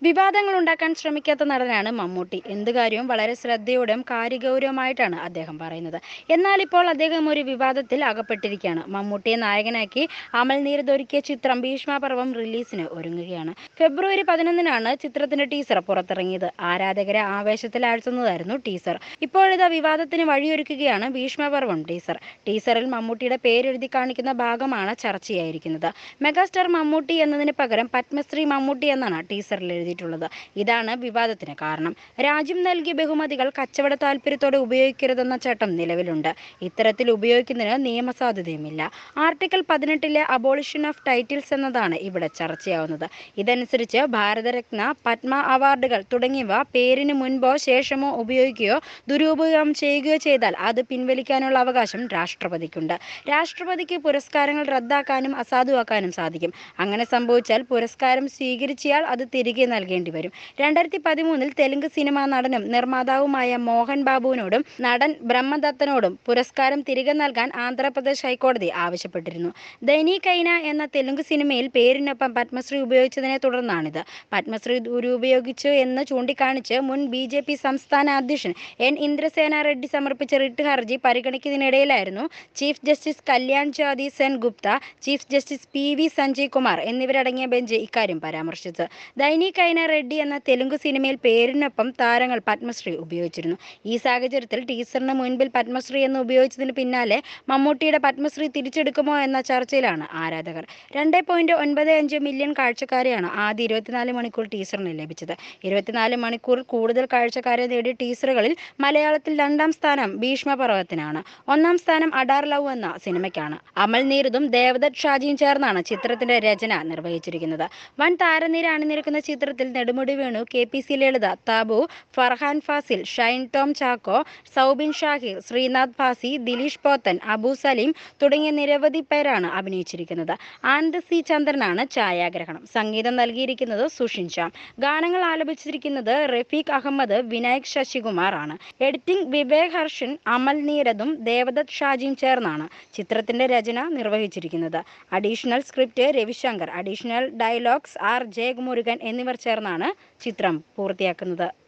വിവാദങ്ങൾ ഉണ്ടാക്കാൻ ശ്രമിക്കാത്ത നടനാണ് മമ്മൂട്ടി എന്ത് കാര്യവും വളരെ ശ്രദ്ധയോടെയും കാര്യഗൗരവമായിട്ടാണ് അദ്ദേഹം പറയുന്നത് എന്നാൽ ഇപ്പോൾ അദ്ദേഹം ഒരു വിവാദത്തിൽ അകപ്പെട്ടിരിക്കുകയാണ് മമ്മൂട്ടിയെ നായകനാക്കി അമൽ നീരദ് ഒരുക്കിയ ചിത്രം ഭീഷ്മപർവം റിലീസിന് ഒരുങ്ങുകയാണ് ഫെബ്രുവരി പതിനൊന്നിനാണ് ചിത്രത്തിന്റെ ടീസർ പുറത്തിറങ്ങിയത് ആരാധകരെ ആവേശത്തിലാഴ്ത്തുന്നതായിരുന്നു ടീസർ ഇപ്പോഴിതാ വിവാദത്തിന് വഴിയൊരുക്കുകയാണ് ഭീഷ്മപർവം ടീസർ ടീസറിൽ മമ്മൂട്ടിയുടെ പേരെഴുതി കാണിക്കുന്ന ഭാഗമാണ് ചർച്ചയായിരിക്കുന്നത് മെഗാസ്റ്റാർ മമ്മൂട്ടി എന്നതിന് പകരം പത്മശ്രീ മമ്മൂട്ടി എന്നാണ് ടീസറിൽ എഴുതിയിട്ടുള്ളത് ഇതാണ് വിവാദത്തിന് കാരണം രാജ്യം നൽകിയ ബഹുമതികൾ കച്ചവട താല്പര്യത്തോടെ ഉപയോഗിക്കരുതെന്ന ചട്ടം നിലവിലുണ്ട് ഇത്തരത്തിൽ ഉപയോഗിക്കുന്നതിന് നിയമസാധുതയുമില്ല ആർട്ടിക്കിൾ പതിനെട്ടിലെ അബോളിഷൻ ഓഫ് ടൈറ്റിൽസ് എന്നതാണ് ഇവിടെ ചർച്ചയാവുന്നത് ഇതനുസരിച്ച് ഭാരതരത്ന പത്മ അവാർഡുകൾ തുടങ്ങിയവ പേരിന് മുൻപോ ശേഷമോ ഉപയോഗിക്കുകയോ ദുരുപയോഗം ചെയ്യുകയോ ചെയ്താൽ അത് പിൻവലിക്കാനുള്ള അവകാശം രാഷ്ട്രപതിക്കുണ്ട് രാഷ്ട്രപതിക്ക് പുരസ്കാരങ്ങൾ റദ്ദാക്കാനും അസാധുവാക്കാനും സാധിക്കും അങ്ങനെ സംഭവിച്ചാൽ പുരസ്കാരം സ്വീകരിച്ചയാൾ അത് തിരികെ നൽകേണ്ടി വരും രണ്ടായിരത്തി പതിമൂന്നിൽ തെലുങ്ക് സിനിമാ നടനും നിർമ്മാതാവുമായ മോഹൻ ബാബുവിനോടും നടൻ ബ്രഹ്മദത്തനോടും പുരസ്കാരം തിരികെ നൽകാൻ ആന്ധ്രാപ്രദേശ് ഹൈക്കോടതി ആവശ്യപ്പെട്ടിരുന്നു ദൈനി കൈന എന്ന തെലുങ്ക് സിനിമയിൽ പേരിനൊപ്പം പത്മശ്രീ ഉപയോഗിച്ചതിനെ തുടർന്നാണിത് പത്മശ്രീ ദുരുപയോഗിച്ചു എന്ന് ചൂണ്ടിക്കാണിച്ച് മുൻ ബി ജെ പി സംസ്ഥാന അധ്യക്ഷൻ എൻ ഇന്ദ്രസേന റെഡ്ഡി സമർപ്പിച്ച റിട്ട് ഹർജി പരിഗണിക്കുന്നതിനിടയിലായിരുന്നു chief justice Kalyan Jyoti Sen Gupta chief justice P V Sanjay Kumar എന്നിവരടങ്ങിയ ബെഞ്ച് ഇക്കാര്യം പരാമർശിച്ചത് ദൈനി കൈന റെഡ്ഡി എന്ന തെലുങ്ക് സിനിമയിൽ പേരിനൊപ്പം താരങ്ങൾ പത്മശ്രീ ഉപയോഗിച്ചിരുന്നു ഈ സാഹചര്യത്തിൽ ടീസറിന് മുൻപിൽ പത്മശ്രീ എന്ന് ഉപയോഗിച്ചതിന് പിന്നാലെ മമ്മൂട്ടിയുടെ പത്മശ്രീ തിരിച്ചെടുക്കുമോ എന്ന ചർച്ചയിലാണ് ആരാധകർ രണ്ട് പോയിന്റ് ഒൻപത് അഞ്ച് മില്യൺ കാഴ്ചക്കാരെയാണ് ആദ്യ ഇരുപത്തിനാല് മണിക്കൂർ ടീസറിന് ലഭിച്ചത് ഇരുപത്തിനാല് മണിക്കൂർ കൂടുതൽ കാഴ്ചക്കാരെ നേടിയ ടീസറുകളിൽ മലയാളത്തിൽ രണ്ടാം സ്ഥാനം ഭീഷ്മപർവത്തിനാണ് ഒന്നാം സ്ഥാനം അഡാർ ലവ് എന്ന സിനിമയ്ക്കാണ് അമൽ നീരദും ദേവദത്ത് ഷാജിയും ചേർന്നാണ് ചിത്രത്തിന്റെ രചന നിർവഹിച്ചിരിക്കുന്നത് വൻ താരനിര അണിനിരക്കുന്ന ചിത്രത്തിൽ Nedumudi Venu K P C Lalitha Tabu Farhan Fazil Shine Tom Chacko Soubin Shahir Sreenath Bhasi Dileesh Pothan Abu Salim തുടങ്ങിയ നിരവധി പേരാണ് അഭിനയിച്ചിരിക്കുന്നത് ആനന്ദ് സി ചന്ദ്രനാണ് ഛായാഗ്രഹണം സംഗീതം നൽകിയിരിക്കുന്നത് സുഷിൻ ശ്യാം ഗാനങ്ങൾ ആലപിച്ചിരിക്കുന്നത് റഫീഖ് അഹമ്മദ് വിനായക് ശശികുമാർ ആണ് എഡിറ്റിംഗ് വിവേക് ഹർഷൻ അമൽ നീരദും ദേവദത്ത് ഷാജിയും ചേർന്നാണ് ചിത്രത്തിന്റെ രചന നിർവഹിച്ചിരിക്കുന്നത് additional script Ravishankar additional dialogues R Jayamurugan എന്നിവർ ചേർന്നാണ് ചിത്രം പൂർത്തിയാക്കുന്നത്